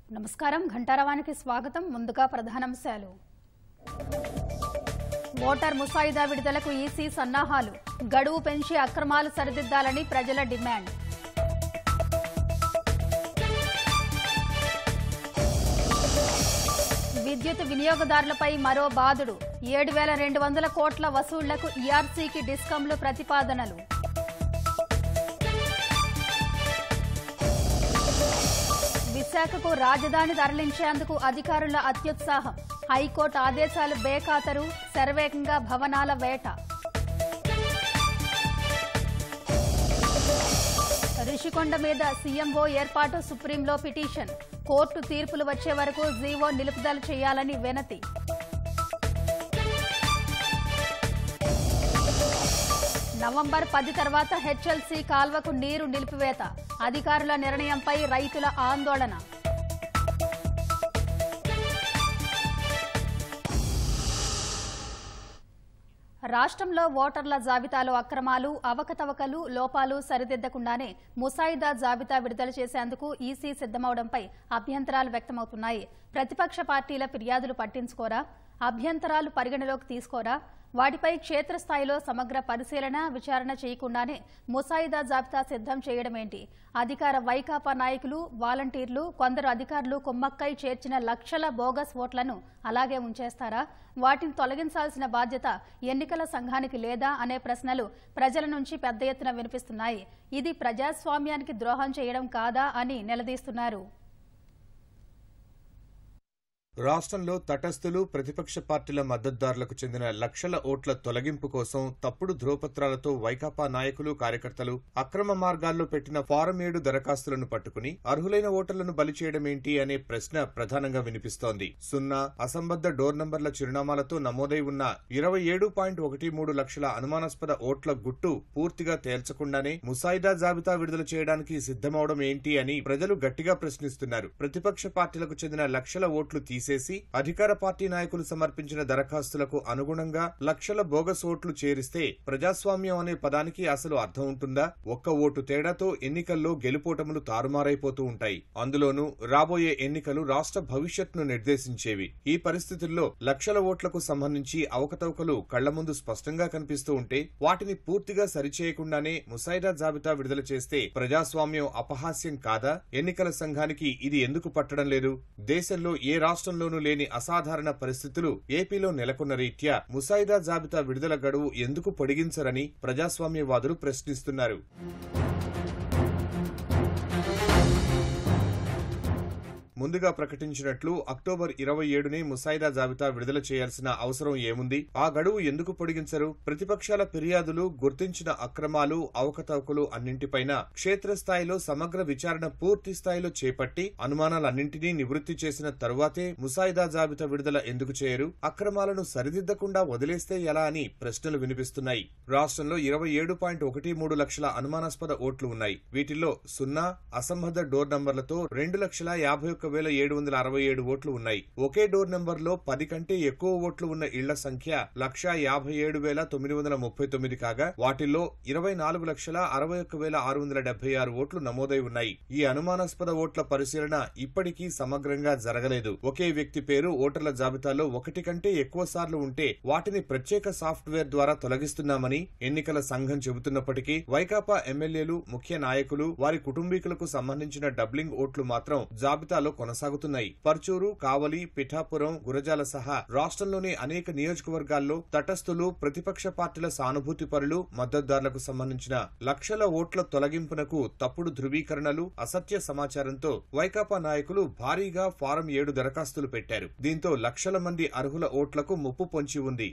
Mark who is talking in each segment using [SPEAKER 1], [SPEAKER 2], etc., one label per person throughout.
[SPEAKER 1] నమస్కారం ఘంటారవానికి స్వాగతం ముందుగా ప్రధానాంశాలు ఓటర్ ముసాయిదా విడుదలకు ఈసీ సన్నాహాలు గడువు పెంచి అక్రమాలు సరిదిద్దాలని ప్రజల డిమాండ్ విద్యుత్ వినియోగదారులపై మరో బాదుడు ఏడు వేల రెండు వందల కోట్ల వసూళ్లకు ఈఆర్సీకి డిస్కంలు ప్రతిపాదనలు విశాఖకు రాజధాని తరలించేందుకు అధికారుల అత్యుత్సాహం హైకోర్టు ఆదేశాలు బేఖాతరు శరవేగంగా భవనాల వేట రిషికొండ మీద సీఎంఓ ఏర్పాటు సుప్రీంలో పిటిషన్ కోర్టు తీర్పులు వచ్చే వరకు జీవో నిలుపుదల చేయాలని వినతి నవంబర్ పది తర్వాత హెచ్ఎల్సీ కాల్వకు నీరు నిలిపివేత అధికారుల నిర్ణయంపై రైతుల ఆందోళన రాష్ట్రంలో ఓటర్ల జాబితాలో అక్రమాలు అవకతవకలు లోపాలు సరిదిద్దకుండానే ముసాయిదా జాబితా విడుదల చేసేందుకు ఈసీ సిద్దమవడంపై అభ్యంతరాలు వ్యక్తమవుతున్నాయి ప్రతిపక్ష పార్టీల ఫిర్యాదులు పట్టించుకోరా అభ్యంతరాలు పరిగణలోకి తీసుకోరా వాటిపై క్షేత్రస్థాయిలో సమగ్ర పరిశీలన విచారణ చేయకుండానే ముసాయిదా జాబితా సిద్దం చేయడమేంటి అధికార వైకాపా నాయకులు వాలంటీర్లు కొందరు అధికారులు కుమ్మక్కై చేర్చిన లక్షల బోగస్ ఓట్లను అలాగే ఉంచేస్తారా వాటిని తొలగించాల్సిన బాధ్యత ఎన్నికల సంఘానికి లేదా అనే ప్రశ్నలు ప్రజల నుంచి పెద్ద ఎత్తున వినిపిస్తున్నాయి ఇది ప్రజాస్వామ్యానికి ద్రోహం చేయడం కాదా అని నిలదీస్తున్నారు
[SPEAKER 2] రాష్ట్రంలో తటస్థులు ప్రతిపక్ష పార్టీల మద్దతుదారులకు చెందిన లక్షల ఓట్ల తొలగింపు కోసం తప్పుడు ధ్రువపత్రాలతో వైకాపా నాయకులు కార్యకర్తలు అక్రమ మార్గాల్లో పెట్టిన ఫారం ఏడు దరఖాస్తులను పట్టుకుని అర్హులైన ఓటర్లను బలి చేయడమేంటి అనే ప్రశ్న ప్రధానంగా వినిపిస్తోంది సున్నా అసంబద్ధ డోర్ నంబర్ల చిరునామాలతో నమోదై ఉన్న ఇరవై ఏడు పాయింట్ ఒకటి మూడు లక్షల అనుమానాస్పద ఓట్ల గుట్టు పూర్తిగా తేల్చకుండానే ముసాయిదా జాబితా విడుదల చేయడానికి సిద్దమవడం ఏంటి అని ప్రజలు గట్టిగా ప్రశ్నిస్తున్నారు ప్రతిపక్ష పార్టీలకు చెందిన లక్షల ఓట్లు తీసేసి అధికార పార్టీ నాయకులు సమర్పించిన దరఖాస్తులకు అనుగుణంగా లక్షల బోగస్ ఓట్లు చేరిస్తే ప్రజాస్వామ్యం అనే పదానికి అసలు అర్థం ఉంటుందా ఒక్క ఓటు తేడాతో ఎన్నికల్లో గెలుపోటములు తారుమారైపోతూ ఉంటాయి అందులోనూ రాబోయే ఎన్నికలు రాష్ట్ర భవిష్యత్తును నిర్దేశించేవి ఈ పరిస్థితుల్లో లక్షల ఓట్లకు సంబంధించి అవకతవకలు కళ్ల ముందు స్పష్టంగా కనిపిస్తూ ఉంటే వాటిని పూర్తిగా సరిచేయకుండానే ముసాయిదా జాబితా విడుదల చేస్తే ప్రజాస్వామ్యం అపహాస్యం కాదా ఎన్నికల సంఘానికి ఇది ఎందుకు పట్టడం లేదు దేశంలో ఏ రాష్ట్రంలోనూ లేని అసాధారణ పరిస్థితులు ఏపీలో నెలకొన్న రీత్యా ముసాయిదా జాబితా విడుదల గడువు ఎందుకు పొడిగించరని ప్రజాస్వామ్యవాదులు ప్రశ్నిస్తున్నారు ముందుగా ప్రకటించినట్లు అక్టోబర్ ఇరవై ఏడునే ముసాయిదా జాబితా విడుదల చేయాల్సిన అవసరం ఏముంది ఆ గడువు ఎందుకు పొడిగించరు ప్రతిపక్షాల ఫిర్యాదులు గుర్తించిన అక్రమాలు అవకతవకలు అన్నింటిపైన క్షేత్రస్థాయిలో సమగ్ర విచారణ పూర్తి స్థాయిలో చేపట్టి అనుమానాలన్నింటినీ నివృత్తి చేసిన తరువాతే ముసాయిదా జాబితా విడుదల ఎందుకు చేయరు అక్రమాలను సరిదిద్దకుండా వదిలేస్తే ఎలా అని ప్రశ్నలు వినిపిస్తున్నాయి రాష్ట్రంలో ఇరవై ఏడు పాయింట్ ఒకటి మూడు లక్షల అనుమానాస్పద ఓట్లు ఉన్నాయి వీటిల్లో సున్నా అసంబద్ధ డోర్ నంబర్లతో రెండు లక్షల యాభై ఒక్క వేల ఏడు వందల అరవై ఏడు ఓట్లు ఉన్నాయి ఒకే డోర్ నెంబర్ లో పది కంటే ఎక్కువ ఓట్లు ఉన్న ఇళ్ల సంఖ్య లక్షా యాభై ఏడు వేల తొమ్మిది వందల ముప్పై తొమ్మిది కాగా వాటిల్లో ఇరవై నాలుగు లక్షల అరవై ఒక్క వేల ఆరు వందల డెబ్బై ఆరు ఓట్లు నమోదై ఉన్నాయి ఈ అనుమానాస్పద ఓట్ల పరిశీలన ఇప్పటికీ సమగ్రంగా జరగలేదు ఒకే వ్యక్తి పేరు ఓటర్ల జాబితాలో ఒకటి కంటే ఎక్కువ సార్లు ఉంటే వాటిని ప్రత్యేక సాఫ్ట్వేర్ ద్వారా తొలగిస్తున్నామని ఎన్నికల సంఘం చెబుతున్నప్పటికీ వైకాపా ఎమ్మెల్యేలు ముఖ్య నాయకులు వారి కుటుంబీకులకు సంబంధించిన డబ్లింగ్ ఓట్లు మాత్రం జాబితాలో కొనసాగుతున్నాయి పర్చూరు కావలి పిఠాపురం గురజాల సహా రాష్ట్రంలోని అనేక నియోజకవర్గాల్లో తటస్థులు ప్రతిపక్ష పార్టీల సానుభూతి పరులు మద్దతుదారులకు సంబంధించిన లక్షల ఓట్ల తొలగింపునకు తప్పుడు ధృవీకరణలు అసత్య సమాచారంతో వైకాపా నాయకులు భారీగా ఫారం ఏడు దరఖాస్తులు పెట్టారు దీంతో లక్షల మంది అర్హుల ఓట్లకు ముప్పు పొంచి ఉంది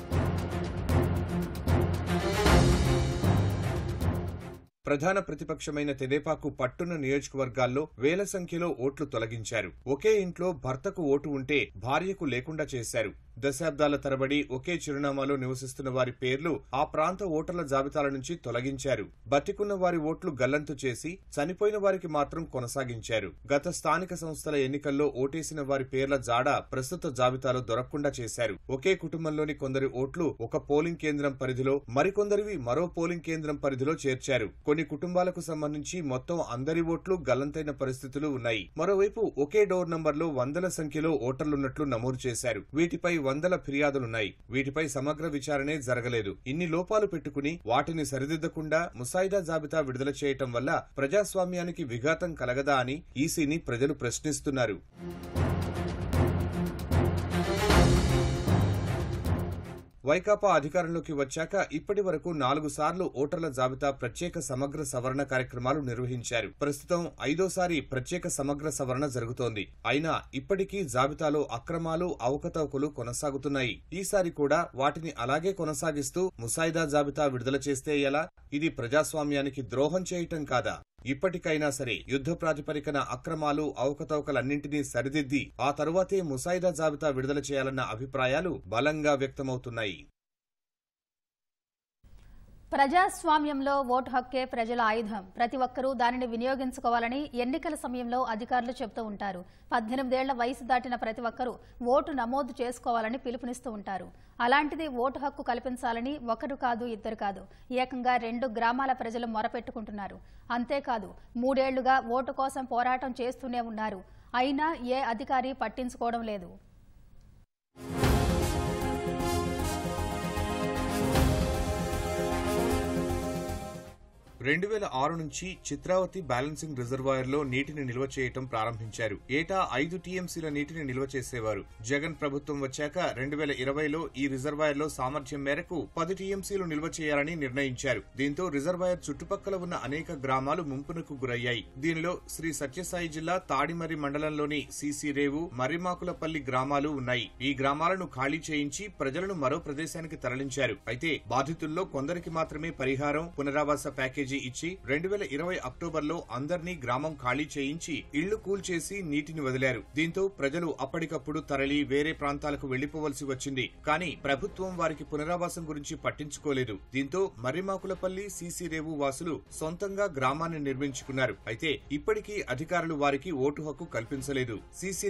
[SPEAKER 2] ప్రధాన ప్రతిపక్షమైన తెదేపాకు పట్టున్న నియోజకవర్గాల్లో వేల సంఖ్యలో ఓట్లు తొలగించారు ఒకే ఇంట్లో భర్తకు ఓటు ఉంటే భార్యకు లేకుండా చేశారు దశాబ్దాల తరబడి ఒకే చిరునామాలో నివసిస్తున్న వారి పేర్లు ఆ ప్రాంత ఓటర్ల జాబితాల నుంచి తొలగించారు బతికున్న వారి ఓట్లు గల్లంతు చేసి చనిపోయిన వారికి మాత్రం కొనసాగించారు గత స్థానిక సంస్థల ఎన్నికల్లో ఓటేసిన వారి పేర్ల జాడ ప్రస్తుత జాబితాలో దొరకకుండా చేశారు ఒకే కుటుంబంలోని కొందరి ఓట్లు ఒక పోలింగ్ కేంద్రం పరిధిలో మరికొందరివి మరో పోలింగ్ కేంద్రం పరిధిలో చేర్చారు కొన్ని కుటుంబాలకు సంబంధించి మొత్తం అందరి ఓట్లు గల్లంతైన పరిస్థితులు ఉన్నాయి మరోవైపు ఒకే డోర్ నంబర్లో వందల సంఖ్యలో ఓటర్లున్నట్లు నమోదు చేశారు వీటిపై వందల ఫిర్యాదులున్నాయి వీటిపై సమగ్ర విచారణే జరగలేదు ఇన్ని లోపాలు పెట్టుకుని వాటిని సరిదిద్దకుండా ముసాయిదా జాబితా విడుదల చేయటం వల్ల ప్రజాస్వామ్యానికి విఘాతం కలగదా అని ఈసీని ప్రజలు ప్రశ్నిస్తున్నారు వైకాపా అధికారంలోకి వచ్చాక ఇప్పటి వరకు నాలుగు సార్లు ఓటర్ల జాబితా ప్రత్యేక సమగ్ర సవరణ కార్యక్రమాలు నిర్వహించారు ప్రస్తుతం ఐదోసారి ప్రత్యేక సమగ్ర సవరణ జరుగుతోంది అయినా ఇప్పటికీ జాబితాలో అక్రమాలు అవకతవకలు కొనసాగుతున్నాయి ఈసారి కూడా వాటిని అలాగే కొనసాగిస్తూ ముసాయిదా జాబితా విడుదల చేస్తే ఎలా ఇది ప్రజాస్వామ్యానికి ద్రోహం చేయటం కాదా ఇప్పటికైనా సరే యుద్ధ ప్రాతిపదికన అక్రమాలు అవకతవకలన్నింటినీ సరిదిద్ది ఆ తరువాతే ముసాయిదా జాబితా విడుదల చేయాలన్న అభిప్రాయాలు బలంగా వ్యక్తమవుతున్నాయి
[SPEAKER 1] ప్రజాస్వామ్యంలో ఓటు హక్కే ప్రజల ఆయుధం ప్రతి ఒక్కరూ దానిని వినియోగించుకోవాలని ఎన్నికల సమయంలో అధికారులు చెబుతూ ఉంటారు పద్దెనిమిదేళ్ల వయసు దాటిన ప్రతి ఒక్కరూ ఓటు నమోదు చేసుకోవాలని పిలుపునిస్తూ ఉంటారు అలాంటిది ఓటు హక్కు కల్పించాలని ఒకరు కాదు ఇద్దరు కాదు ఏకంగా రెండు గ్రామాల ప్రజలు మొరపెట్టుకుంటున్నారు అంతేకాదు మూడేళ్లుగా ఓటు కోసం పోరాటం చేస్తూనే ఉన్నారు అయినా ఏ అధికారి పట్టించుకోవడం లేదు
[SPEAKER 2] రెండు వేల ఆరు నుంచి చిత్రావతి బ్యాలెన్సింగ్ రిజర్వాయర్ లో నీటిని నిల్వ చేయటం ప్రారంభించారు ఏటా ఐదు టీఎంసీల నీటిని నిల్వ చేసేవారు జగన్ ప్రభుత్వం వచ్చాక రెండు వేల ఇరవైలో ఈ రిజర్వాయర్ లో సామర్థ్యం మేరకు పది టీఎంసీలు నిల్వ చేయాలని నిర్ణయించారు దీంతో రిజర్వాయర్ చుట్టుపక్కల ఉన్న అనేక గ్రామాలు ముంపునకు గురయ్యాయి దీనిలో శ్రీ సత్యసాయి జిల్లా తాడిమర్రి మండలంలోని సీసీ రేవు మర్రిమాకులపల్లి గ్రామాలు ఉన్నాయి ఈ గ్రామాలను ఖాళీ చేయించి ప్రజలను మరో ప్రదేశానికి తరలించారు అయితే బాధితుల్లో కొందరికి మాత్రమే పరిహారం పునరావాస ప్యాకేజీ ఇచ్చి రెండు వేల ఇరవై అక్టోబర్లో అందర్నీ గ్రామం ఖాళీ చేయించి ఇళ్లు కూల్చేసి నీటిని వదిలారు దీంతో ప్రజలు అప్పటికప్పుడు తరలి వేరే ప్రాంతాలకు వెళ్లిపోవలసి వచ్చింది కానీ ప్రభుత్వం వారికి పునరావాసం గురించి పట్టించుకోలేదు దీంతో మర్రిమాకులపల్లి సీసీ రేవు వాసులు సొంతంగా గ్రామాన్ని నిర్మించుకున్నారు అయితే ఇప్పటికీ అధికారులు వారికి ఓటు హక్కు కల్పించలేదు సీసీ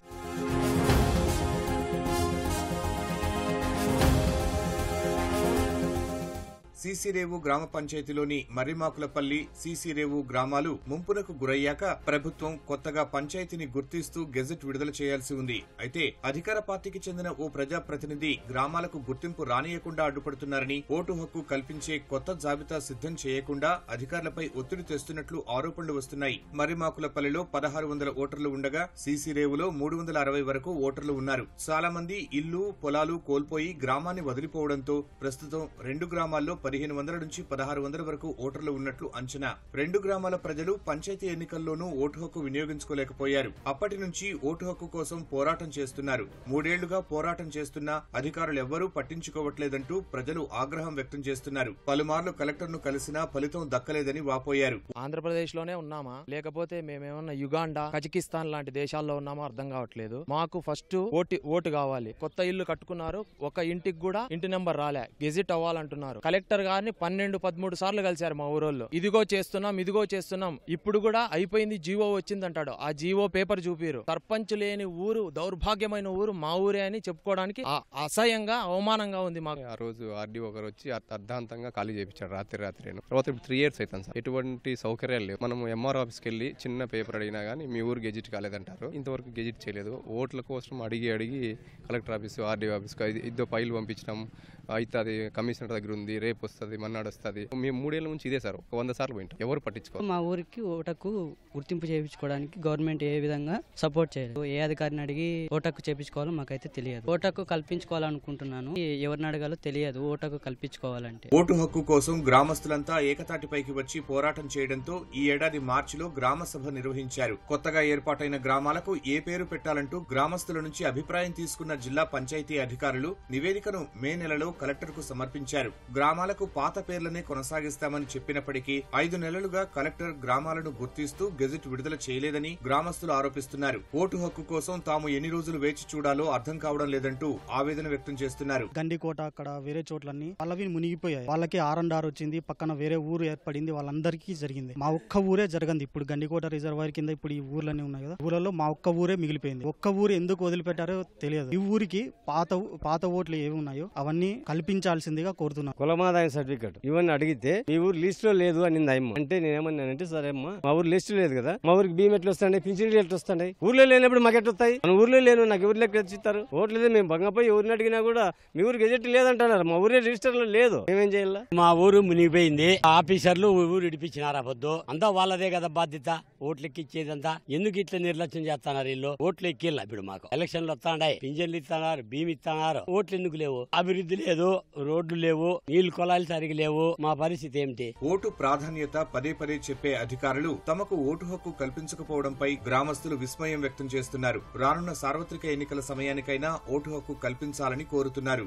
[SPEAKER 2] సీసీరేవు గ్రామ పంచాయతీలోని మర్రిమాకులపల్లి సీసీరేవు గ్రామాలు ముంపునకు గురయ్యాక ప్రభుత్వం కొత్తగా పంచాయతీని గుర్తిస్తూ గెజెట్ విడుదల చేయాల్సి ఉంది అయితే అధికార పార్టీకి చెందిన ఓ ప్రజాప్రతినిధి గ్రామాలకు గుర్తింపు రానియకుండా అడ్డుపడుతున్నారని ఓటు హక్కు కల్పించే కొత్త జాబితా సిద్ధం చేయకుండా అధికారులపై ఒత్తిడి తెస్తున్నట్లు ఆరోపణలు వస్తున్నాయి మర్రిమాకులపల్లిలో పదహారు వందల ఓటర్లు ఉండగా సీసీరేవులో మూడు వందల అరవై వరకు ఓటర్లు ఉన్నారు చాలా మంది ఇల్లు పొలాలు కోల్పోయి గ్రామాన్ని వదిలిపోవడంతో ప్రస్తుతం రెండు గ్రామాల్లో పదిహేను వందల నుంచి పదహారు వందల వరకు ఓటర్లు ఉన్నట్లు అంచనా రెండు గ్రామాల ప్రజలు పంచాయతీ ఎన్నికల్లోనూ ఓటు హక్కు వినియోగించుకోలేకపోయారు అప్పటి నుంచి ఓటు హక్కు కోసం పోరాటం చేస్తున్నారు మూడేళ్లుగా పోరాటం చేస్తున్నా అధికారులెవ్వరూ పట్టించుకోవట్లేదంటూ ప్రజలు ఆగ్రహం వ్యక్తం చేస్తున్నారు పలుమార్లు కలెక్టర్ను కలిసినా ఫలితం దక్కలేదని వాపోయారు
[SPEAKER 3] ఆంధ్రప్రదేశ్ లోనే ఉన్నామా లేకపోతే మేమేమన్నా యుగాండా కజకిస్తాన్ లాంటి దేశాల్లో ఉన్నామా అర్థం కావట్లేదు మాకు ఫస్ట్ ఓటు ఓటు కావాలి కొత్త ఇల్లు కట్టుకున్నారు ఒక ఇంటికి కూడా ఇంటి నెంబర్ రాలే గెజిట్ అవ్వాలంటున్నారు కలెక్టర్ గారిని పన్నెండు పదమూడు సార్లు కలిశారు మా ఊరోళ్ళు ఇదిగో చేస్తున్నాం ఇదిగో చేస్తున్నాం ఇప్పుడు కూడా అయిపోయింది జీవో వచ్చిందంటాడు ఆ జీవో పేపర్ చూపిరు సర్పంచ్ లేని ఊరు దౌర్భాగ్యమైన ఊరు మా ఊరే అని చెప్పుకోవడానికి ఆ- అసహ్యంగా అవమానంగా ఉంది మాకు
[SPEAKER 4] ఆ రోజు ఆర్డీఓ గారు వచ్చి అర్థ- అర్ధాంతంగా ఖాళీ చేయించాడు రాత్రి రాత్రి తర్వాత ఇప్పుడు త్రీ ఇయర్స్ అవుతాను సార్ ఎటువంటి సౌకర్యాలు లేవు మనం ఎంఆర్ ఆఫీస్కి వెళ్ళి చిన్న పేపర్ అడిగినా కానీ మీ ఊరు గెజిట్ కాలేదంటారు ఇంతవరకు గెజిట్ చేయలేదు ఓట్ల కోసం అడిగి అడిగి కలెక్టర్ ఆఫీస్ ఆర్డీఓ ఆఫీస్కి ఇది- ఇద్దో ఫైల్ పంపించడం అవుతుంది కమిషనర్ దగ్గర ఉంది రేపు వస్తుంది మన్నాడు వస్తుంది మేము మూడేళ్ల నుంచి ఇదే సార్ ఒక వంద సార్లు పోయింటాం ఎవరు పట్టించుకోవాలి
[SPEAKER 5] మా ఊరికి ఓటకు గుర్తింపు చేయించుకోవడానికి గవర్నమెంట్ ఏ విధంగా సపోర్ట్ చేయలేదు ఏ అధికారిని అడిగి ఓటకు చేయించుకోవాలో మాకైతే తెలియదు ఓటకు కల్పించుకోవాలనుకుంటున్నాను ఏ- ఎవరిని అడగాలో తెలియదు ఓటకు కల్పించుకోవాలంటే
[SPEAKER 2] ఓటు హక్కు కోసం గ్రామస్తులంతా ఏకతాటిపైకి వచ్చి పోరాటం చేయడంతో ఈ ఏడాది మార్చిలో గ్రామ సభ నిర్వహించారు కొత్తగా ఏర్పాటైన గ్రామాలకు ఏ పేరు పెట్టాలంటూ గ్రామస్తుల నుంచి అభిప్రాయం తీసుకున్న జిల్లా పంచాయతీ అధికారులు నివేదికను మే నెలలో కలెక్టర్కు సమర్పించారు గ్రామాలకు ఓటర్లకు పాత పేర్లనే కొనసాగిస్తామని చెప్పినప్పటికీ ఐదు నెలలుగా కలెక్టర్ గ్రామాలను గుర్తిస్తూ గెజిట్ విడుదల చేయలేదని గ్రామస్తులు ఆరోపిస్తున్నారు ఓటు హక్కు కోసం తాము ఎన్ని రోజులు వేచి చూడాలో అర్థం కావడం లేదంటూ ఆవేదన వ్యక్తం చేస్తున్నారు
[SPEAKER 6] గండికోట అక్కడ వేరే చోట్లన్నీ వాళ్ళవి మునిగిపోయాయి వాళ్ళకి ఆర్ అండ్ ఆర్ వచ్చింది పక్కన వేరే ఊరు ఏర్పడింది వాళ్ళందరికీ జరిగింది మా ఒక్క ఊరే జరగంది ఇప్పుడు గండికోట రిజర్వాయర్ కింద ఇప్పుడు ఈ ఊర్లన్నీ ఉన్నాయి కదా ఊర్లలో మా ఒక్క ఊరే మిగిలిపోయింది ఒక్క ఊరు ఎందుకు వదిలిపెట్టారో తెలియదు ఈ ఊరికి పాత పాత ఓట్లు ఏవి ఉన్నాయో అవన్నీ కల్పించాల్సిందిగా కోరుతున్నాను
[SPEAKER 7] కులమాదాయ సర్టిఫికెట్ ఇవన్నీ అడిగితే మీ ఊరు లిస్ట్ లో లేదు అని అమ్మ అంటే నేనేమన్నానంటే సరే అమ్మా మా ఊరు లిస్ట్ లేదు కదా మా ఊరికి బియ్యం ఎట్లా వస్తాయి పింఛన్లు ఎట్లా వస్తాయి ఊర్లో లేనప్పుడు మాకు ఎట్లా వస్తాయి మన ఊర్లో లేను నాకు ఎవరు లెక్క ఇస్తారు ఓట్లు లేదు మేము బంగపోయి ఎవరిని అడిగినా కూడా మీ ఊరు గెజెట్ లేదంటున్నారు మా ఊరే రిజిస్టర్ లో లేదు మేమేం చేయాలా
[SPEAKER 8] మా ఊరు మునిగిపోయింది ఆఫీసర్లు ఊరు ఇడిపించినారు పొద్దు అంతా వాళ్ళదే కదా బాధ్యత ఓట్లు ఎక్కిచ్చేదంతా ఎందుకు ఇట్లా నిర్లక్ష్యం చేస్తున్నారు వీళ్ళు ఓట్లు ఎక్కిళ్ళ ఇప్పుడు మాకు ఎలక్షన్లు వస్తాండాయి పింఛన్లు ఇస్తున్నారు భీమి ఇస్తున్నారు ఓట్లు ఎందుకు లేవు అభివృద్ధి లేదు రోడ్లు లేవు నీళ్లు కొలాలు సరిగి లేవు మా పరిస్థితి ఏమిటి
[SPEAKER 2] ఓటు ప్రాధాన్యత పదే పదే చెప్పే అధికారులు తమకు ఓటు హక్కు కల్పించకపోవడంపై గ్రామస్తులు విస్మయం వ్యక్తం చేస్తున్నారు రానున్న సార్వత్రిక ఎన్నికల సమయానికైనా ఓటు హక్కు కల్పించాలని కోరుతున్నారు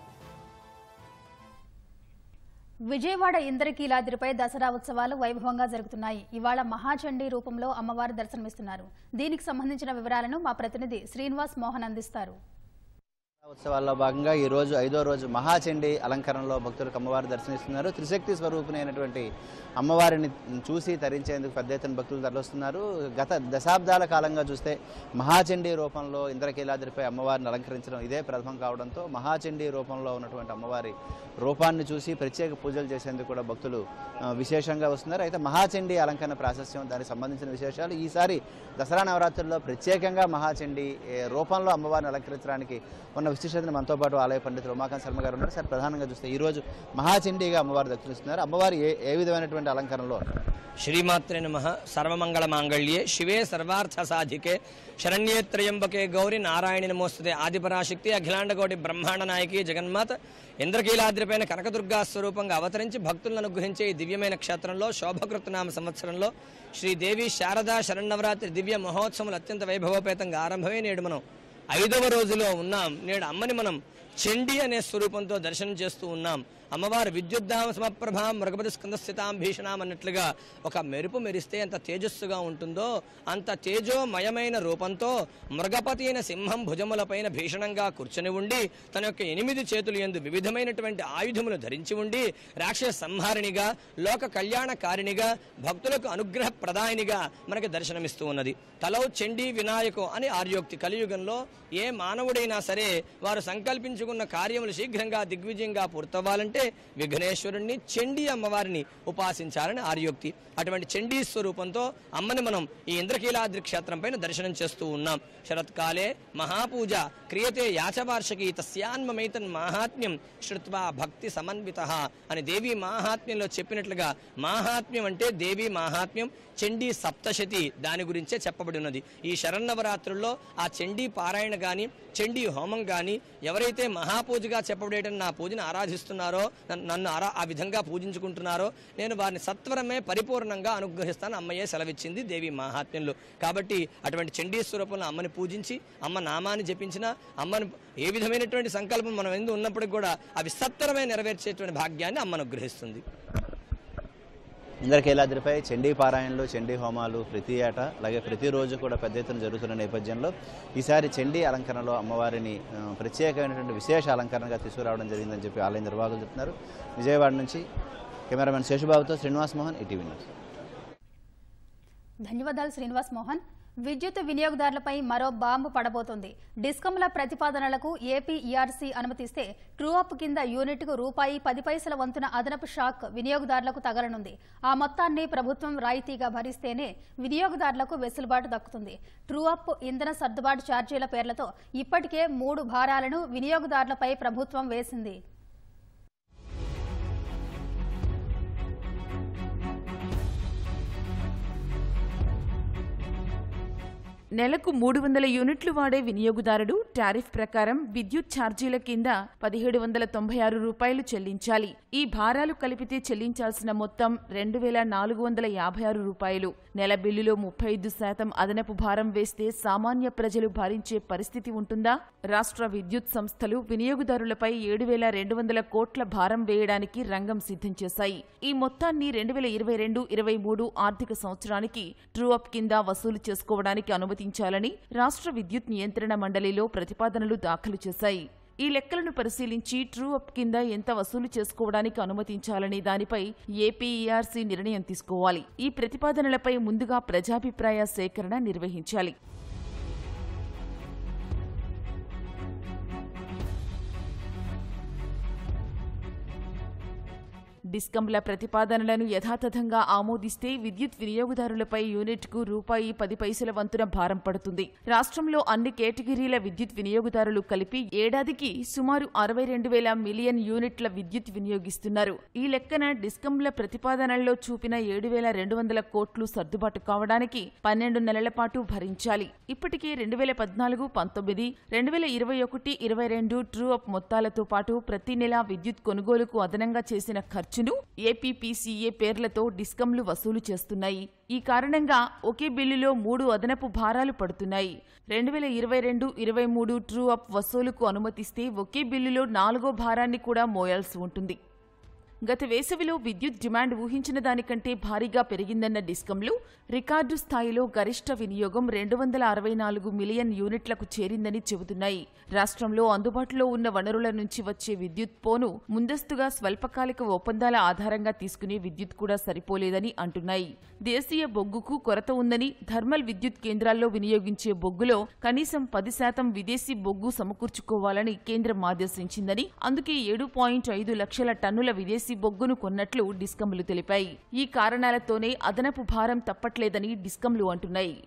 [SPEAKER 1] విజయవాడ ఇంద్రకీలాద్రిపై దసరా ఉత్సవాలు వైభవంగా జరుగుతున్నాయి ఇవాళ మహాచండీ రూపంలో అమ్మవారు దర్శనమిస్తున్నారు దీనికి సంబంధించిన వివరాలను మా ప్రతినిధి శ్రీనివాస్ మోహన్ అందిస్తారు
[SPEAKER 9] ఉత్సవాల్లో భాగంగా ఈ రోజు ఐదో రోజు మహాచండి అలంకరణలో భక్తులకు అమ్మవారు దర్శనిస్తున్నారు త్రిశక్తి స్వరూపిణి అయినటువంటి అమ్మవారిని చూసి తరించేందుకు పెద్ద ఎత్తున భక్తులు తరలిస్తున్నారు గత దశాబ్దాల కాలంగా చూస్తే మహాచండీ రూపంలో ఇంద్రకీలాద్రిపై అమ్మవారిని అలంకరించడం ఇదే ప్రథమం కావడంతో మహాచండీ రూపంలో ఉన్నటువంటి అమ్మవారి రూపాన్ని చూసి ప్రత్యేక పూజలు చేసేందుకు కూడా భక్తులు ఆ, విశేషంగా వస్తున్నారు అయితే మహాచండీ అలంకరణ ప్రాశస్యం దానికి సంబంధించిన విశేషాలు ఈసారి దసరా నవరాత్రుల్లో ప్రత్యేకంగా మహాచండీ ఏ, రూపంలో అమ్మవారిని అలంకరించడానికి ఉన్న విశిష్టతను మనతో పాటు ఆలయ పండితులు ఉమాకాంత్ శర్మ గారు ఉన్నారు సార్ ప్రధానంగా చూస్తే ఈ రోజు మహాచండీగా అమ్మవారు దర్శనిస్తున్నారు అమ్మవారు ఏ ఏ విధమైనటువంటి అలంకరణలో ఉన్నారు?
[SPEAKER 10] శ్రీమాత్రే నమ సర్వమంగళ మాంగళ్యే శివే సర్వార్థ సాధికే శరణ్యే త్రయంబకే గౌరి నారాయణి నమోస్తుతే ఆదిపరాశక్తి అఖిలాండకోటి బ్రహ్మాండ నాయకి జగన్మాత ఇంద్రకీలాద్రిపైన కనకదుర్గా స్వరూపంగా అవతరించి భక్తులను అనుగ్రహించే ఈ దివ్యమైన క్షేత్రంలో శోభకృతనామ సంవత్సరంలో శ్రీదేవి శారదా శరణవరాత్రి దివ్య మహోత్సవాలు అత్యంత వైభవోపేతంగా ఆరంభమై నేడు మనం ఐదవ రోజులో ఉన్నాం నేడు అమ్మని మనం చండి అనే స్వరూపంతో దర్శనం చేస్తూ ఉన్నాం అమ్మవారు విద్యుద్ధామ సమప్రభాం మృగపతి స్కందస్థితాం భీషణాం అన్నట్లుగా ఒక మెరుపు మెరిస్తే ఎంత తేజస్సుగా ఉంటుందో అంత తేజోమయమైన రూపంతో మృగపతి అయిన సింహం భుజములపైన భీషణంగా కూర్చొని ఉండి తన యొక్క ఎనిమిది చేతులు ఎందు వివిధమైనటువంటి ఆయుధములు ధరించి ఉండి రాక్షస సంహారిణిగా లోక కళ్యాణకారిణిగా భక్తులకు అనుగ్రహ ప్రదాయినిగా మనకి దర్శనమిస్తూ ఉన్నది తలౌ చండీ వినాయకు అని ఆర్యోక్తి కలియుగంలో ఏ మానవుడైనా సరే వారు సంకల్పించుకున్న కార్యములు శీఘ్రంగా దిగ్విజయంగా పూర్తవ్వాలంటే విఘ్నేశ్వరుణ్ణి చండీ అమ్మవారిని ఉపాసించాలని ఆర్యోక్తి అటువంటి చండీ స్వరూపంతో అమ్మని మనం ఈ ఇంద్రకీలాద్రి క్షేత్రం పైన దర్శనం చేస్తూ ఉన్నాం శరత్కాలే మహాపూజ క్రియతే యాచవార్షకి తస్యాన్మమైతన్ మాహాత్మ్యం శ్రుత్వా భక్తి సమన్విత అని దేవి మాహాత్మ్యంలో చెప్పినట్లుగా మాహాత్మ్యం అంటే దేవి మాహాత్మ్యం చండీ సప్తశతి దాని గురించే చెప్పబడి ఉన్నది ఈ శరన్నవరాత్రుల్లో ఆ చండీ పారాయణ గాని చండీ హోమం గాని ఎవరైతే మహాపూజగా చెప్పబడేటని నా పూజను ఆరాధిస్తున్నారో నన్ను- నన్ను ఆరా ఆ విధంగా పూజించుకుంటున్నారో నేను వారిని సత్వరమే పరిపూర్ణంగా అనుగ్రహిస్తాను అమ్మయ్యే సెలవిచ్చింది దేవి మహాత్మ్యంలో కాబట్టి అటువంటి చండీ స్వరూపంలో అమ్మని పూజించి అమ్మ నామాన్ని జపించిన అమ్మను ఏ విధమైనటువంటి సంకల్పం మనం ఎందు ఉన్నప్పటికీ కూడా అవి సత్వరమే నెరవేర్చేటువంటి భాగ్యాన్ని అమ్మ అనుగ్రహిస్తుంది
[SPEAKER 9] ఇంద్రకీలాద్రిపై చండీ పారాయణలు చండీ హోమాలు ప్రతి ఏటా అలాగే ప్రతిరోజు కూడా పెద్ద ఎత్తున జరుగుతున్న నేపథ్యంలో ఈసారి చండీ అలంకరణలో అమ్మవారిని ఆ, ప్రత్యేకమైనటువంటి విశేష అలంకరణగా తీసుకురావడం జరిగిందని చెప్పి ఆలయ నిర్వాహకులు చెప్తున్నారు విజయవాడ నుంచి కెమెరామెన్ శేషుబాబుతో శ్రీనివాస్ మోహన్ ఈటీవీ న్యూస్
[SPEAKER 1] ధన్యవాదాలు శ్రీనివాస్ మోహన్ విద్యుత్ వినియోగదారులపై మరో బాంబు పడబోతోంది డిస్కంల ప్రతిపాదనలకు ఏపీ ఈఆర్సీ అనుమతిస్తే ట్రూఅప్ కింద యూనిట్కు రూపాయి పది పైసల వంతున అదనపు షాక్ వినియోగదారులకు తగలనుంది ఆ మొత్తాన్ని ప్రభుత్వం రాయితీగా భరిస్తేనే వినియోగదారులకు వెసులుబాటు దక్కుతుంది ట్రూఅప్ ఇంధన సర్దుబాటు ఛార్జీల పేర్లతో ఇప్పటికే మూడు భారాలను వినియోగదారులపై ప్రభుత్వం వేసింది
[SPEAKER 11] నెలకు మూడు వందల యూనిట్లు వాడే వినియోగదారుడు టారిఫ్ ప్రకారం విద్యుత్ ఛార్జీల కింద పదిహేడు వందల తొంభై ఆరు రూపాయలు చెల్లించాలి ఈ భారాలు కలిపితే చెల్లించాల్సిన మొత్తం రెండు వేల నాలుగు వందల యాభై ఆరు రూపాయలు నెల బిల్లులో ముప్పై ఐదు శాతం అదనపు భారం వేస్తే సామాన్య ప్రజలు భరించే పరిస్థితి ఉంటుందా రాష్ట్ర విద్యుత్ సంస్థలు వినియోగదారులపై ఏడు వేల రెండు వందల కోట్ల భారం వేయడానికి రంగం సిద్ధం చేశాయి ఈ మొత్తాన్ని రెండు వేల ఇరవై రెండు ఇరవై మూడు ఆర్థిక సంవత్సరానికి ట్రూ అప్ కింద వసూలు చేసుకోవడానికి అనుమతించాలని రాష్ట్ర విద్యుత్ నియంత్రణ మండలిలో ప్రతిపాదనలు దాఖలు చేశాయి ఈ లెక్కలను పరిశీలించి ట్రూ అప్ కింద ఎంత వసూలు చేసుకోవడానికి అనుమతించాలనే దానిపై ఏపీఈఆర్సీ నిర్ణయం తీసుకోవాలి ఈ ప్రతిపాదనలపై ముందుగా ప్రజాభిప్రాయ సేకరణ నిర్వహించాలి డిస్కంల ప్రతిపాదనలను యథాతథంగా ఆమోదిస్తే విద్యుత్ వినియోగదారులపై యూనిట్కు రూపాయి పది పైసల వంతున భారం పడుతుంది రాష్ట్రంలో అన్ని కేటగిరీల విద్యుత్ వినియోగదారులు కలిపి ఏడాదికి సుమారు అరవై రెండు వేల మిలియన్ యూనిట్ల విద్యుత్ వినియోగిస్తున్నారు ఈ లెక్కన డిస్కంల ప్రతిపాదనల్లో చూపిన ఏడు వేల రెండు వందల కోట్లు సర్దుబాటు కావడానికి పన్నెండు నెలల పాటు భరించాలి ఇప్పటికే రెండు వేల పద్నాలుగు పంతొమ్మిది రెండు వేల ఇరవై ఒకటి ఇరవై రెండు ట్రూ అప్ మొత్తాలతో పాటు ప్రతి నెలా విద్యుత్ కొనుగోలుకు అదనంగా చేసిన ఖర్చును ఏపీపీసీఏ పేర్లతో డిస్కంలు వసూలు చేస్తున్నాయి ఈ కారణంగా ఒకే బిల్లులో మూడు అదనపు భారాలు పడుతున్నాయి రెండు వేల ఇరవై రెండు ఇరవై మూడు ట్రూ అప్ వసూలుకు అనుమతిస్తే ఒకే బిల్లులో నాలుగో భారాన్ని కూడా మోయాల్సి ఉంటుంది గత వేసవిలో విద్యుత్ డిమాండ్ ఊహించిన దానికంటే భారీగా పెరిగిందన్న డిస్కంలు రికార్డు స్థాయిలో గరిష్ట వినియోగం రెండు వందల అరవై నాలుగు మిలియన్ యూనిట్లకు చేరిందని చెబుతున్నాయి రాష్ట్రంలో అందుబాటులో ఉన్న వనరుల నుంచి వచ్చే విద్యుత్ పోను ముందస్తుగా స్వల్పకాలిక ఒప్పందాల ఆధారంగా తీసుకునే విద్యుత్ కూడా సరిపోలేదని అంటున్నాయి దేశీయ బొగ్గుకు కొరత ఉందని థర్మల్ విద్యుత్ కేంద్రాల్లో వినియోగించే బొగ్గులో కనీసం పది శాతం విదేశీ బొగ్గు సమకూర్చుకోవాలని కేంద్రం ఆదేశించిందని అందుకే ఏడు పాయింట్ ఐదు లక్షల టన్నుల విదేశీ బొగ్గును కొన్నట్లు డిస్కంలు తెలిపాయి ఈ కారణాలతోనే అదనపు భారం తప్పట్లేదని డిస్కంలు అంటున్నాయి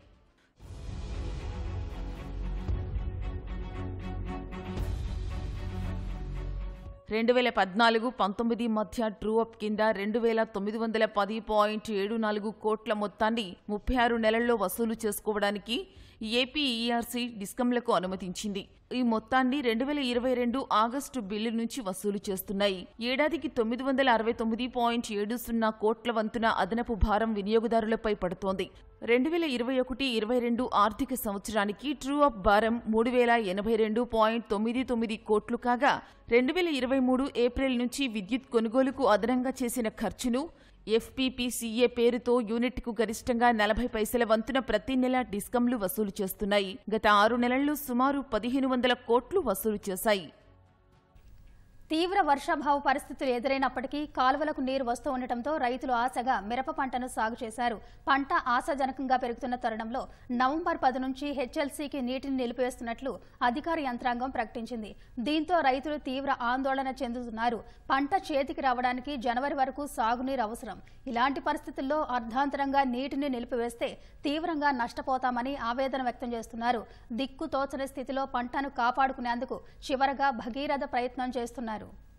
[SPEAKER 11] రెండు వేల పద్నాలుగు పంతొమ్మిది మధ్య ట్రూ అప్ కింద రెండు వేల తొమ్మిది వందల పది పాయింట్ ఏడు నాలుగు కోట్ల మొత్తాన్ని ముప్పై ఆరు నెలల్లో వసూలు చేసుకోవడానికి ఏపీఈఆర్సీ డిస్కంలకు అనుమతించింది ఈ మొత్తాన్ని రెండు వేల ఇరవై రెండు ఆగస్టు బిల్లు నుంచి వసూలు చేస్తున్నాయి ఏడాదికి తొమ్మిది వందల అరవై తొమ్మిది పాయింట్ ఏడు సున్నా కోట్ల వంతున అదనపు భారం వినియోగదారులపై పడుతోంది రెండు వేల ఇరవై ఒకటి ఇరవై రెండు ఆర్థిక సంవత్సరానికి ట్రూ అప్ భారం మూడు వేల ఎనభై రెండు పాయింట్ తొమ్మిది తొమ్మిది కోట్లు కాగా రెండు వేల ఇరవై మూడు ఏప్రిల్ నుంచి విద్యుత్ కొనుగోలుకు అదనంగా చేసిన ఖర్చును ఎఫ్పీపీసీఏ పేరుతో యూనిట్కు గరిష్టంగా నలభై పైసల వంతున ప్రతి నెల డిస్కంలు వసూలు చేస్తున్నాయి గత ఆరు నెలల్లో సుమారు పదిహేను వందల కోట్లు వసూలు చేశాయి
[SPEAKER 1] తీవ్ర వర్షాభావ పరిస్థితులు ఎదురైనప్పటికీ కాలువలకు నీరు వస్తూ ఉండటంతో రైతులు ఆశగా మిరప పంటను సాగు చేశారు పంట ఆశాజనకంగా పెరుగుతున్న తరుణంలో నవంబర్ పది నుంచి హెచ్ఎల్సీకి నీటిని నిలిపివేస్తున్నట్లు అధికార యంత్రాంగం ప్రకటించింది దీంతో రైతులు తీవ్ర ఆందోళన చెందుతున్నారు పంట చేతికి రావడానికి జనవరి వరకు సాగునీరు అవసరం ఇలాంటి పరిస్థితుల్లో అర్ధాంతరంగా నీటిని నిలిపివేస్తే తీవ్రంగా నష్టపోతామని ఆవేదన వ్యక్తం చేస్తున్నారు దిక్కు తోచని స్థితిలో పంటను కాపాడుకునేందుకు చివరగా భగీరథ ప్రయత్నం చేస్తున్నారు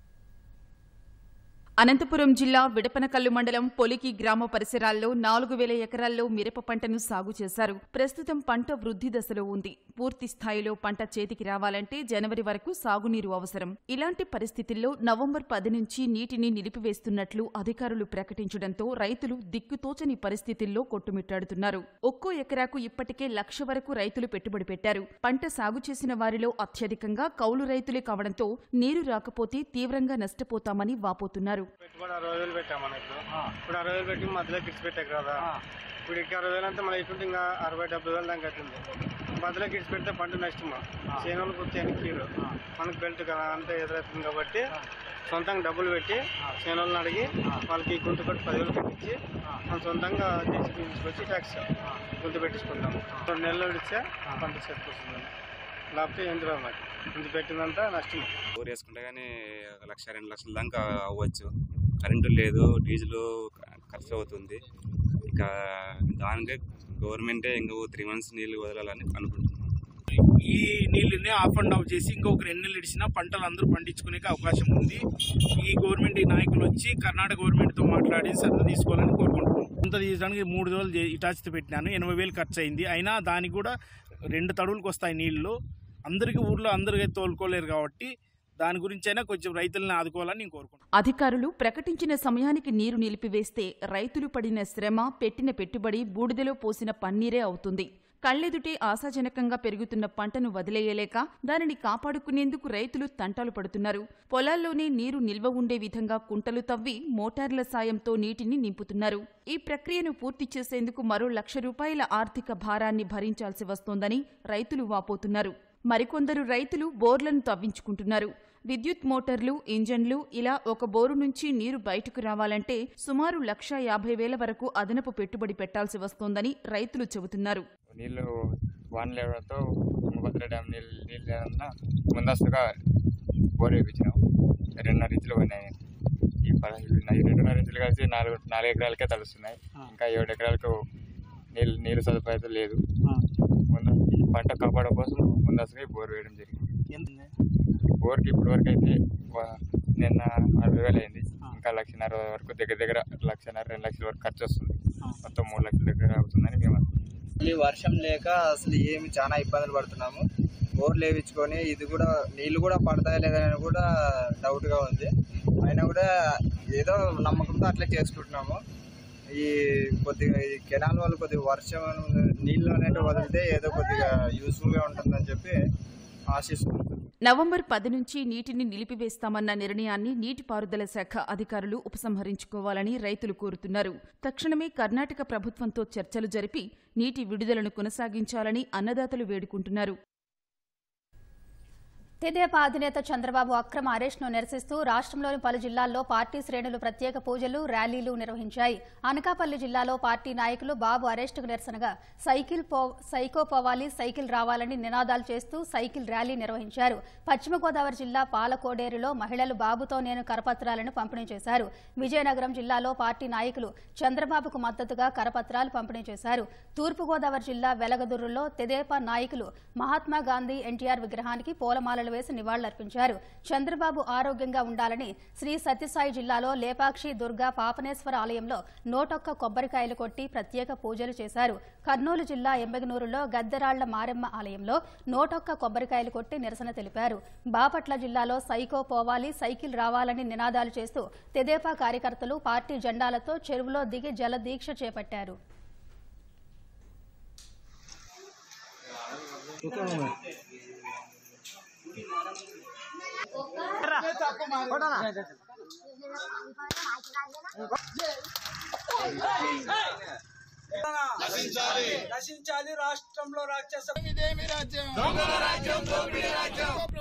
[SPEAKER 11] అనంతపురం జిల్లా విడపనకల్లు మండలం పొలికి గ్రామ పరిసరాల్లో నాలుగు వేల ఎకరాల్లో మిరప పంటను సాగు చేశారు ప్రస్తుతం పంట వృద్ధి దశలో ఉంది పూర్తి స్థాయిలో పంట చేతికి రావాలంటే జనవరి వరకు సాగునీరు అవసరం ఇలాంటి పరిస్థితుల్లో నవంబర్ పది నుంచి నీటిని నిలిపివేస్తున్నట్లు అధికారులు ప్రకటించడంతో రైతులు దిక్కుతోచని పరిస్థితుల్లో కొట్టుమిట్టాడుతున్నారు ఒక్కో ఎకరాకు ఇప్పటికే లక్ష వరకు రైతులు పెట్టుబడి పెట్టారు పంట సాగు చేసిన వారిలో అత్యధికంగా కౌలు రైతులే కావడంతో నీరు రాకపోతే తీవ్రంగా నష్టపోతామని వాపోతున్నారు
[SPEAKER 12] పెట్టుబడి అరవై వేలు పెట్టామన్న ఇప్పుడు ఇప్పుడు అరవై వేలు పెట్టి మధ్యలో కిడ్స్ పెట్టాక కదా ఇప్పుడు ఇంకా అరవై వేలు అంతా మళ్ళీ ఇటు ఇంకా అరవై డెబ్బై వేలు దాకా అవుతుంది మధ్యలో కిడ్స్ పెడితే పంట నష్టమా చేనులకు చేనుకీరు మనకు బెల్ట్ కదా అంతా ఎదురవుతుంది కాబట్టి సొంతంగా డబ్బులు పెట్టి చేనులను అడిగి వాళ్ళకి గుంత కొట్టి పదివేలు కట్టించి మనం సొంతంగా చేసి తీసుకొచ్చి ట్యాక్స్ గుంత పెట్టించుకుంటాం రెండు నెలలు ఇడిస్తే పంట చేతికొస్తుంది లేకపోతే ఏం తెలియదు నాకు ఇంత పెట్టిందంతా నష్టం
[SPEAKER 13] బోర్ వేసుకుంటే కానీ ఒక లక్ష రెండు లక్షల దాకా అవ్వచ్చు కరెంటు లేదు డీజిల్ ఖర్చు అవుతుంది ఇక దానికే గవర్నమెంటే ఇంకా త్రీ మంత్స్ నీళ్ళు వదలాలని అనుకుంటున్నాం
[SPEAKER 14] ఈ నీళ్ళని ఆఫ్ అండ్ ఆఫ్ చేసి ఇంకొక రెండు నెలలు ఇడిచినా పంటలు అందరూ పండించుకునే అవకాశం ఉంది ఈ గవర్నమెంట్ ఈ నాయకులు వచ్చి కర్ణాటక గవర్నమెంట్తో మాట్లాడి సర్దు తీసుకోవాలని కోరుకుంటున్నాం ఇంత తీయడానికి మూడు రోజులు చే- ఇటాచిత పెట్టినాను ఎనభై వేలు ఖర్చు అయింది అయినా దానికి కూడా రెండు తడువులకు వస్తాయి నీళ్లు అందరికీ ఊర్లో అందరికీ తోలుకోలేరు కాబట్టి దాని గురించైనా కొంచెం రైతులను ఆదుకోవాలని నేను కోరుకుంటున్నాను
[SPEAKER 11] అధికారులు ప్రకటించిన సమయానికి నీరు నిలిపివేస్తే రైతులు పడిన శ్రమ పెట్టిన పెట్టుబడి బూడిదలో పోసిన పన్నీరే అవుతుంది కళ్ళెదుటే ఆశాజనకంగా పెరుగుతున్న పంటను వదిలేయలేక దానిని కాపాడుకునేందుకు రైతులు తంటాలు పడుతున్నారు పొలాల్లోనే నీరు నిల్వ ఉండే విధంగా కుంటలు తవ్వి మోటార్ల సాయంతో నీటిని నింపుతున్నారు ఈ ప్రక్రియను పూర్తి చేసేందుకు మరో లక్ష రూపాయల ఆర్థిక భారాన్ని భరించాల్సి వస్తోందని రైతులు వాపోతున్నారు మరికొందరు రైతులు బోర్లను తవ్వించుకుంటున్నారు విద్యుత్ మోటార్లు ఇంజన్లు ఇలా ఒక బోరు నుంచి నీరు బయటకు రావాలంటే సుమారు లక్ష యాభై వేల వరకు అదనపు పెట్టుబడి పెట్టాల్సి వస్తోందని రైతులు చెబుతున్నారు
[SPEAKER 15] నీళ్లు వాన లేవడంతో తుంగభద్ర డ్యామ్ నీళ్ళు నీళ్ళు లేదన్నా ముందస్తుగా బోర్ వేయించినాం రెండున్నర ఇంచులు పోయినాయి ఈ పదహైదు ఈ రెండున్నర ఇంచులు కలిసి నాలుగు నాలుగు ఎకరాలకే తలుస్తున్నాయి ఇంకా ఏడు ఎకరాలకు నీళ్ళు నీళ్ళు సదుపాయం లేదు ముందు ఈ పంట కాపాడడం కోసం ముందస్తుగా ఈ బోర్ వేయడం జరిగింది బోర్కి ఇప్పటి వరకు అయితే వా- నిన్న అరవై వేలు అయింది ఇంకా లక్షన్నర వరకు దగ్గర దగ్గర లక్షన్నర రెండు లక్షల వరకు ఖర్చు వస్తుంది మొత్తం మూడు లక్షల దగ్గర అవుతుందని మేము అనుకుంటున్నాం.
[SPEAKER 16] మళ్ళీ వర్షం లేక అసలు ఏమి చాలా ఇబ్బందులు పడుతున్నాము బోర్లు వేయించుకొని ఇది కూడా నీళ్లు కూడా పడతాయా లేదని కూడా డౌట్గా ఉంది అయినా కూడా ఏదో నమ్మకంతో అట్లా చేసుకుంటున్నాము ఈ కొద్దిగా ఈ కెనాల్ వాళ్ళు కొద్దిగా వర్షం నీళ్ళు అనేవి వదిలితే ఏదో కొద్దిగా యూస్ఫుల్గా ఉంటుందని చెప్పి ఆశిస్తున్నాం
[SPEAKER 11] నవంబర్ పది నుంచి నీటిని నిలిపివేస్తామన్న నిర్ణయాన్ని నీటిపారుదల శాఖ అధికారులు ఉపసంహరించుకోవాలని రైతులు కోరుతున్నారు తక్షణమే కర్ణాటక ప్రభుత్వంతో చర్చలు జరిపి నీటి విడుదలను కొనసాగించాలని అన్నదాతలు వేడుకుంటున్నారు
[SPEAKER 1] తెదేపా అధినేత చంద్రబాబు అక్రమ అరెస్టును నిరసిస్తూ రాష్ట్రంలోని పలు జిల్లాల్లో పార్టీ శ్రేణులు ప్రత్యేక పూజలు ర్యాలీలు నిర్వహించాయి అనకాపల్లి జిల్లాలో పార్టీ నాయకులు బాబు అరెస్టుకు నిరసనగా సైకిల్ పో సైకో పోవాలి సైకిల్ రావాలని నినాదాలు చేస్తూ సైకిల్ ర్యాలీ నిర్వహించారు పశ్చిమ గోదావరి జిల్లా పాలకోడేరులో మహిళలు బాబుతో నేను కరపత్రాలను పంపిణీ చేశారు విజయనగరం జిల్లాలో పార్టీ నాయకులు చంద్రబాబుకు మద్దతుగా కరపత్రాలు పంపిణీ చేశారు తూర్పుగోదావరి జిల్లా వెలగదుర్రులో తెదేపా నాయకులు మహాత్మా గాంధీ ఎన్టీఆర్ విగ్రహానికి పూలమాలలు వేసి నివాళులర్పించారు చంద్రబాబు ఆరోగ్యంగా ఉండాలని శ్రీ సత్యసాయి జిల్లాలో లేపాక్షి దుర్గా పాపనేశ్వర ఆలయంలో నూటొక్క కొబ్బరికాయలు కొట్టి ప్రత్యేక పూజలు చేశారు కర్నూలు జిల్లా ఎంబెగనూరులో గద్దెరాళ్ల మారెమ్మ ఆలయంలో నూటొక్క కొబ్బరికాయలు కొట్టి నిరసన తెలిపారు బాపట్ల జిల్లాలో సైకో పోవాలి సైకిల్ రావాలని నినాదాలు చేస్తూ తెదేపా కార్యకర్తలు పార్టీ జెండాలతో చెరువులో దిగి జల దీక్ష చేపట్టారు
[SPEAKER 17] నశించాలి రాష్ట్రంలో రాక్షస ఇదేమి రాజ్యం దొంగల రాజ్యం దోపిడీ రాజ్యం